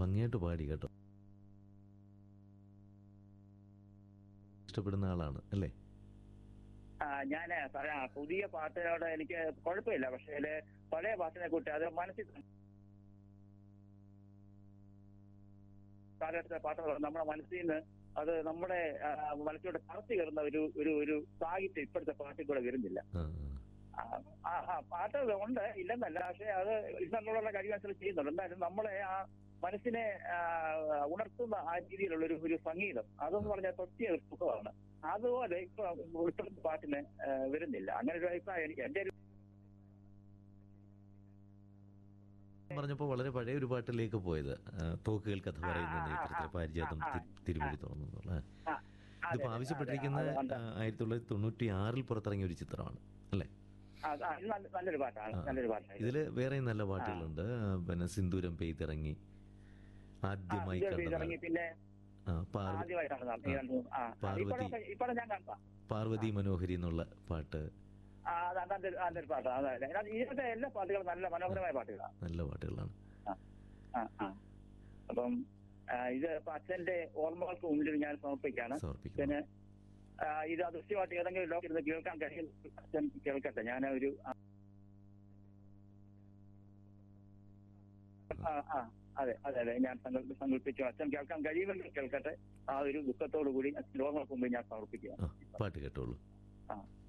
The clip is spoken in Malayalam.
ഭംഗിയായിട്ട് പാടി കേട്ടോ ഇഷ്ടപ്പെടുന്ന ആളാണ് അല്ലേ ആ ഞാന് പറയാം പുതിയ പാട്ടിനോട് എനിക്ക് കുഴപ്പമില്ല പക്ഷേ ഇതില് പഴയ പാട്ടിനെ കൂട്ടി അത് മനസ്സിൽ കാലഘട്ടത്തിലെ പാട്ടുകൾ നമ്മുടെ മനസ്സിൽ നിന്ന് അത് നമ്മുടെ ആ, മനസ്സിലൂടെ തറച്ചു കയറുന്ന ഒരു ഒരു ഒരു സാഹിത്യം ഇപ്പോഴത്തെ പാട്ടിൽ കൂടെ വരുന്നില്ല ആ, ആ, ആ ആ, പാട്ട് ഉണ്ട് ഇല്ലെന്നല്ല പക്ഷെ അത് ഇന്നെന്നുള്ള കഴിവനുസരിച്ച് ചെയ്യുന്നുണ്ട് എന്തായാലും നമ്മളെ ആ മനസ്സിനെ ആ, ഉണർത്തുന്ന ആ രീതിയിലുള്ള ഒരു ഒരു സംഗീതം അതെന്ന് പറഞ്ഞാൽ പ്രത്യേക ഒരു സുഖമാണ് അതുപോലെ ഇപ്പൊ ഇപ്പോഴത്തെ പാട്ടിന് ആ, വരുന്നില്ല അങ്ങനെ ഒരു അഭിപ്രായം എനിക്ക് എന്റെ ഒരു പറഞ്ഞപ്പോൾ വളരെ പഴയ ഒരു പാട്ടിലേക്ക് പോയത് ആ, തോക്കുകൾ കഥ പറയുന്ന ആ, ആ, നേതൃത്വത്തിൽ ആ, പാരിജാതം ആ, തി- തിരുമൊഴി തുറന്നു എന്നുള്ള ആ, അതെ, ഇതിപ്പോൾ അതെ, ആവശ്യപ്പെട്ടിരിക്കുന്നത് അതെ, അത് ആ, ആയിരത്തി തൊള്ളായിരത്തി തൊണ്ണൂറ്റി ആറിൽ പുറത്തിറങ്ങിയ ഒരു ചിത്രമാണ് അല്ലേ ആ, ആ, ഇത് നല്ല- നല്ലൊരു പാട്ടാണ് ആ. നല്ലൊരു പാട്ടാണ് ഇതിൽ വേറെ നല്ല പാട്ടുകളുണ്ട് ആ, പിന്നെ സിന്ദൂരം പെയ്തിറങ്ങി ആദ്യമായി കണ്ട ഇറങ്ങി പിന്നെ ആ, പാർവ ആദ്യമായിട്ടാണ് നാം ഈ രണ്ട് മൂന്ന്- ആ, ആ, പാർവതി. ഇപ്പോഴൊക്കെ- ഇപ്പോഴും ഞാൻ കാണാം പാർവതി മനോഹരി എന്നുള്ള പാട്ട് ആ അത് നല്ലൊരു നല്ലൊരു പാട്ടാണ് അതെ അതെ. ഇതിനകത്തെ എല്ലാ പാട്ടുകളും നല്ല മനോഹരമായ പാട്ടുകളാണ് നല്ല പാട്ടുകളാണ് ആ, ആ. അപ്പം ആ, ഇത് ഇപ്പൊ അച്ഛന്റെ ഓർമ്മകൾക്ക് മുമ്പിൽ ഞാൻ സമർപ്പിക്കാണ് സമർപ്പിക്കുന്നു പിന്നെ ആ, ഇത് അദൃശ്യമായിട്ട് ഏതെങ്കിലും ലോകം ഇരുന്ന് കേൾക്കാൻ കഴിയും അച്ഛൻ കേൾക്കട്ടെ ഞാൻ ഒരു ആ, ആ, ആ, അതെ അതെ അതെ ഞാൻ സങ്കല്പ- സങ്കല്പിച്ചു അച്ഛൻ കേൾക്കാൻ കഴിയുമെങ്കിൽ കേൾക്കട്ടെ ആ ഒരു ദുഃഖത്തോടു കൂടി അച്ഛൻ ഓർമ്മകൾക്ക് മുമ്പിൽ ഞാൻ സമർപ്പിക്കുക ആ പാട്ട് കേട്ടോളൂ ആ